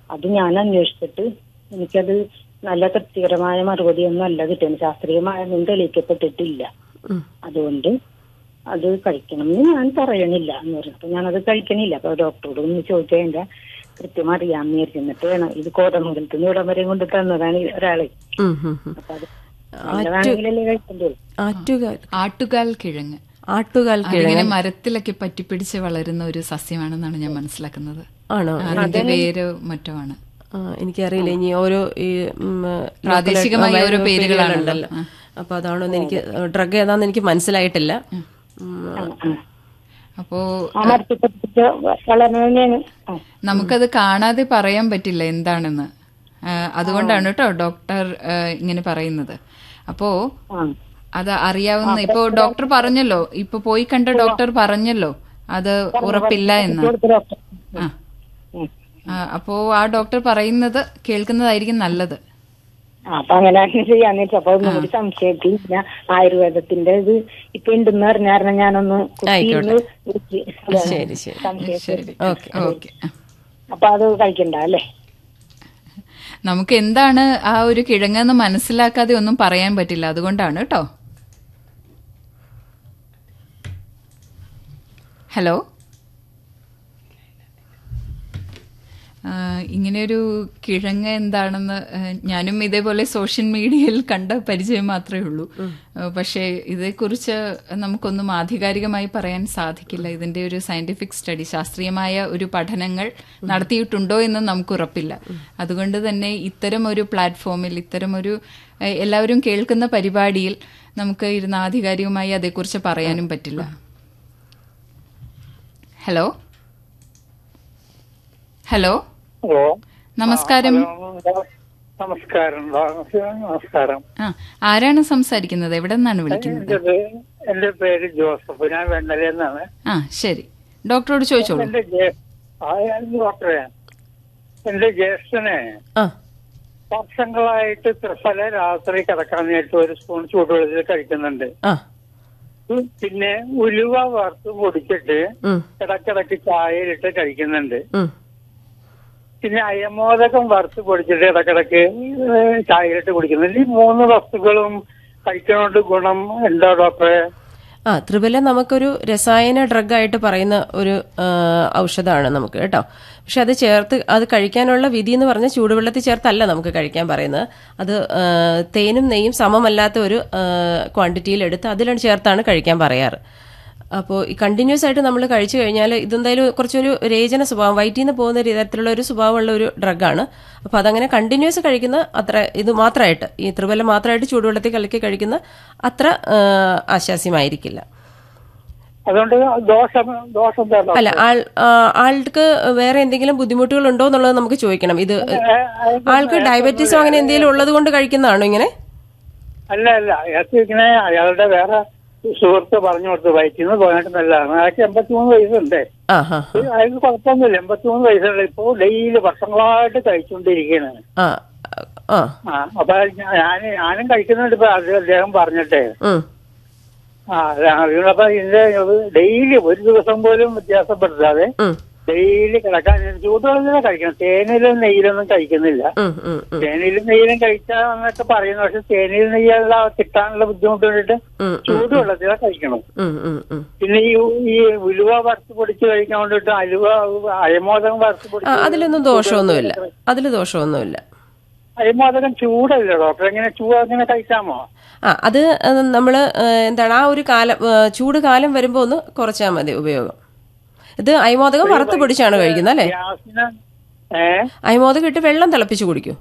അത് ഞാൻ അന്വേഷിച്ചിട്ട് എനിക്കത് നല്ല തൃപ്തികരമായ മറുപടിയൊന്നും അല്ല കിട്ടുന്നത് ശാസ്ത്രീയമായൊന്നും തെളിയിക്കപ്പെട്ടിട്ടില്ല ഉം. അതുകൊണ്ട് അത് കഴിക്കണം എന്ന് ഞാൻ പറയണില്ല എന്ന് പറഞ്ഞപ്പോ ഞാനത് കഴിക്കണില്ല അപ്പൊ ഡോക്ടറോട് ഒന്ന് ചോദിച്ചാൽ എന്റെ കൃത്യം അറിയാമെന്ന് വിചാരിച്ചിട്ട് വേണം ഇത് കോതമംഗലത്ത് നിന്ന് ഇവിടം വരെയും കൊണ്ട് തന്നതാണ് ഈ ഒരാള് ഉം, ഉം, ഉം. അപ്പൊ അത് നല്ലതാണെങ്കിലല്ലേ കഴിക്കണ്ടേ ആറ്റുകാൽ ആട്ടുകാൽ കിഴങ്ങ് ആട്ടുകാൽ അതിങ്ങനെ മരത്തിലൊക്കെ പറ്റിപ്പിടിച്ച് വളരുന്ന ഒരു സസ്യമാണെന്നാണ് ഞാൻ മനസ്സിലാക്കുന്നത് ആണോ അതിന്റെ പേര് മറ്റോ ആണ് ആ, എനിക്കറിയില്ല ഇനി ഓരോ ഈ ഉം, പ്രാദേശികമായ local ഓരോ ആയിട്ടുള്ള പേരുകളാണല്ലോ. പേരുകളുണ്ടല്ലോ. അപ്പൊ അതാണോന്ന് എനിക്ക് ഡ്രഗ് ഏതാന്ന് എനിക്ക് മനസ്സിലായിട്ടില്ല ഉം. അപ്പോ ആ മരത്തിൽ പറ്റിച്ച് വളരണേന് ആ നമുക്കത് കാണാതെ പറയാൻ പറ്റില്ല എന്താണെന്ന് ആ, അതുകൊണ്ടാണ് കേട്ടോ ഡോക്ടർ ആ, ഇങ്ങനെ പറയുന്നത് അപ്പോ ആ അത് അറിയാവുന്ന ഇപ്പോ ഡോക്ടർ പറഞ്ഞല്ലോ ഇപ്പൊ പോയി കണ്ട ഡോക്ടർ പറഞ്ഞല്ലോ അത് ഉറപ്പില്ല എന്ന് കൊടുത്ത് ഡോക്ടർ ആ ഉം. ആ, അപ്പോ ആ ഡോക്ടർ പറയുന്നത് കേൾക്കുന്നതായിരിക്കും നല്ലത് ആ, അപ്പൊ അങ്ങനെ അങ്ങനെ ചെയ്യാന്ന് വെച്ചാൽ അപ്പൊ ഒന്നും കൂടി സംശയത്തിൽ പിന്നെ ആയുർവേദത്തിന്റെ ഇത് ഇപ്പൊ ഉണ്ടെന്ന് പറഞ്ഞ കാരണം ഞാനൊന്ന് കുത്തിയിരുന്ന് വിളിച്ച് ശരി ശരി സംശയം ശരി ഓക്കെ ഓക്കെ അപ്പൊ അത് കഴിക്കണ്ട അല്ലേ നമുക്ക് എന്താണ് ആ ഒരു കിഴങ്ങെന്ന് മനസ്സിലാക്കാതെ ഒന്നും പറയാൻ പറ്റില്ല അതുകൊണ്ടാണ് കേട്ടോ ഹലോ ആ, ഇങ്ങനെയൊരു കിഴങ്ങ് എന്താണെന്ന് ആ, ഞാനും ഇതേപോലെ സോഷ്യൽ മീഡിയയിൽ കണ്ട പരിചയം മാത്രമേ ഉള്ളൂ ആ, പക്ഷേ ഇതേക്കുറിച്ച് നമുക്കൊന്നും ആധികാരികമായി പറയാൻ സാധിക്കില്ല ഇതിന്റെ ഒരു സയന്റിഫിക് സ്റ്റഡി ശാസ്ത്രീയമായ ഒരു പഠനങ്ങൾ നടത്തിയിട്ടുണ്ടോ എന്ന് നമുക്ക് ഉറപ്പില്ല അതുകൊണ്ട് തന്നെ ഇത്തരം ഒരു പ്ലാറ്റ്ഫോമിൽ ഇത്തരം ഒരു ആ, എല്ലാവരും കേൾക്കുന്ന പരിപാടിയിൽ നമുക്ക് ഇരുന്ന് ആധികാരികമായി അതേക്കുറിച്ച് പറയാനും പറ്റില്ല ഹലോ ഹലോ ഹലോ നമസ്കാരം നമസ്കാരം നമസ്കാരം ആ ആരാണ് സംസാരിക്കുന്നത് എവിടെ നിന്നാണ് വിളിക്കുന്നത് എന്റെ പേ- എന്റെ പേര് ജോസഫ് ഞാൻ വെണ്ണല എന്നാണ് ആ ശരി ഡോക്ടറോട് ചോദിച്ചോളൂ എന്റെ ജേ- ആ, ഞാൻ ഡോക്ടറെ എന്റെ ജ്യേഷ്ഠനെ ആ വർഷങ്ങളായിട്ട് ത്രിഫല രാത്രി കിടക്കാൻ നേരിട്ട് ഒരു സ്പൂൺ ചൂടുവെള്ളത്തിൽ കഴിക്കുന്നുണ്ട് ആ ഉം, പിന്നെ ഉലുവ വറുത്ത് പൊടിച്ചിട്ട് ഉം, ഇടക്കിടക്ക് ചായയിലിട്ട് കഴിക്കുന്നുണ്ട് ഉം. പിന്നെ അയമോദകം വറുത്ത് പൊടിച്ചിട്ട് ഇടക്കിടക്ക് ചായയിലിട്ട് കുടിക്കുന്നുണ്ട് ഈ മൂന്ന് വസ്തുക്കളും കഴിക്കുന്നതുകൊണ്ട് ഗുണം എന്താ ഡോക്ടറെ ആ ത്രിബല നമുക്കൊരു രസായന ഡ്രഗ് ആയിട്ട് പറയുന്ന ഒരു ആ, ഔഷധമാണ് നമുക്ക് കേട്ടോ പക്ഷെ അത് ചേർത്ത് അത് കഴിക്കാനുള്ള വിധി എന്ന് പറഞ്ഞാൽ ചൂടുവെള്ളത്തിൽ ചേർത്തല്ല നമുക്ക് കഴിക്കാൻ പറയുന്നത് അത് ആ, തേനും നെയ്യും സമമല്ലാത്ത ഒരു ക്വാണ്ടിറ്റിയിൽ എടുത്ത് അതിലാണ് ചേർത്താണ് കഴിക്കാൻ പറയാറ് അപ്പോൾ ഈ കണ്ടിന്യൂസ് ആയിട്ട് നമ്മൾ കഴിച്ചു കഴിഞ്ഞാൽ ഇതെന്തായാലും കുറച്ചൊരു രേചന സ്വഭാവം വയറ്റിൽ നിന്ന് പോകുന്ന തരത്തിലുള്ള ഒരു സ്വഭാവമുള്ള ഒരു ഡ്രഗാണ് അപ്പോൾ അതങ്ങനെ കണ്ടിന്യൂസ് കഴിക്കുന്ന അത്ര ഇത് മാത്രമായിട്ട് ഈ ത്രിബല മാത്രമായിട്ട് ചൂടുവെള്ളത്തിൽ കലക്കി കഴിക്കുന്ന അത്ര ആ, ആശാസ്യമായിരിക്കില്ല അതുകൊണ്ട് ദോഷം ദോഷം എന്താ ഡോക്ടർ? അല്ല ആൾ ആ, ആൾക്ക് വേറെ എന്തെങ്കിലും ബുദ്ധിമുട്ടുകൾ ഉണ്ടോ എന്നുള്ളത് നമുക്ക് ചോദിക്കണം ഇത് ആൾക്ക് ഡയബറ്റീസോ അങ്ങനെ എന്തെങ്കിലും ഉള്ളത് കൊണ്ട് കഴിക്കുന്നതാണോ ഇങ്ങനെ അല്ല അല്ല അയാൾക്ക് ഇങ്ങനെ അയാളുടെ വേറെ സുഹൃത്ത് പറഞ്ഞു കൊടുത്തു വയറ്റിൽ നിന്ന് പോയിട്ട് നല്ലതാണ് അയാൾക്ക് എൺപത്തിമൂന്ന് വയസ്സുണ്ട് ആ ഹാ ഈ അയാൾക്ക് കുഴപ്പമൊന്നുമില്ല എൺപത്തിമൂന്ന് വയസ്സുള്ള ഇപ്പോ ഡെയിലി വർഷങ്ങളായിട്ട് കഴിച്ചുകൊണ്ടിരിക്കുകയാണ് ആ ആ ആ അപ്പൊ ഞാൻ ഞാനും കഴിക്കുന്നുണ്ട് ഇപ്പൊ അത് അദ്ദേഹം പറഞ്ഞിട്ടേ ഉം, ആ അതാണ് അപ്പൊ ഇതിന്റെ ഡെയിലി ഒരു ദിവസം പോലും വ്യത്യാസപ്പെടുത്താതെ ഉം, ഡെയിലി കിടക്കാൻ ചൂടുവെള്ളത്തിലാണ് കഴിക്കണം തേനിലും നെയ്യിലൊന്നും കഴിക്കുന്നില്ല ഉം, ഉം, ഉം, തേനിലും നെയ്യിലും കഴിച്ചാൽ എന്നൊക്കെ പറയുന്നു പക്ഷെ തേനിൽ നെയ്യുള്ള കിട്ടാനുള്ള ബുദ്ധിമുട്ട് കൊണ്ടിട്ട് ഉം, ചൂടുവെള്ളത്തിലാ കഴിക്കണം ഉം, ഉം, ഉം. പിന്നെ ഈ ഈ ഉലുവ വറുത്ത് പൊടിച്ച് കഴിക്കാൻ വേണ്ടിട്ട് അലുവ അയമോദകം വറുത്ത് ആ, പൊടിച്ച് അതിലൊന്നും ദോഷമൊന്നുമില്ല അതിൽ ദോഷമൊന്നുമില്ല അയമോദകം ചൂടല്ലേ ഡോക്ടർ എങ്ങനെ ചൂട് അങ്ങനെ കഴിക്കാമോ ആ അത് നമ്മൾ എന്താണ് ആ ഒരു കാലം ആ, ചൂട് കാലം വരുമ്പോൾ ഒന്ന് കുറച്ചാൽ മതി ഉപയോഗം ഇത് അയമോദകം വറുത്ത് പൊടിച്ചാണ് കഴിക്കുന്നത് അല്ലേ ഗ്യാസിന് ഏ അയമോദകം ഇട്ട് വെള്ളം തിളപ്പിച്ച് കുടിക്കൂ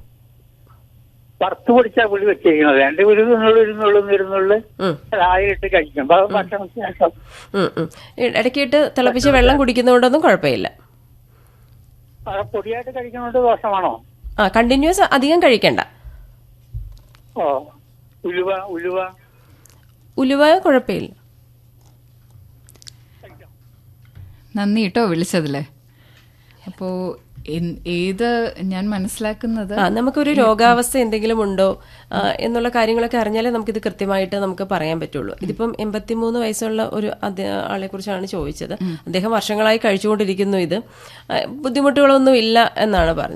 വറുത്ത് പൊടിച്ചാ പുളി വെച്ചിരിക്കുന്നത് രണ്ട് ഒരു ഇരുന്നുള്ളു ഇരുന്നുള്ളു ഇരുന്നുള്ളു ഉം, രായിലിട്ട് കഴിക്കും അപ്പൊ അത് ഭക്ഷണത്തിന് ശേഷം ഉം, ഉം. ഇടയ്ക്കിട്ട് തിളപ്പിച്ച് വെള്ളം കുടിക്കുന്നതുകൊണ്ടൊന്നും കുഴപ്പമില്ല അത് പൊടിയായിട്ട് കഴിക്കുന്നതുകൊണ്ട് ദോഷമാണോ ആ കണ്ടിന്യൂസ് അധികം കഴിക്കണ്ട ഓ ഉലുവ ഉലുവ ഉലുവ കുഴപ്പമില്ല നന്ദി കേട്ടോ വിളിച്ചതില് അപ്പോ എൻ- ഏത് ഞാൻ മനസ്സിലാക്കുന്നത് ആ നമുക്കൊരു രോഗാവസ്ഥ എന്തെങ്കിലും ഉണ്ടോ ആ, എന്നുള്ള കാര്യങ്ങളൊക്കെ അറിഞ്ഞാലേ നമുക്കിത് കൃത്യമായിട്ട് നമുക്ക് പറയാൻ പറ്റുള്ളൂ ഇതിപ്പം എൺപത്തിമൂന്ന് വയസ്സുള്ള ഒരു ആളെ കുറിച്ചാണ് ചോദിച്ചത് അദ്ദേഹം വർഷങ്ങളായി കഴിച്ചുകൊണ്ടിരിക്കുന്നു ഇത് ആ, ബുദ്ധിമുട്ടുകളൊന്നും ഇല്ല എന്നാണ് പറഞ്ഞത്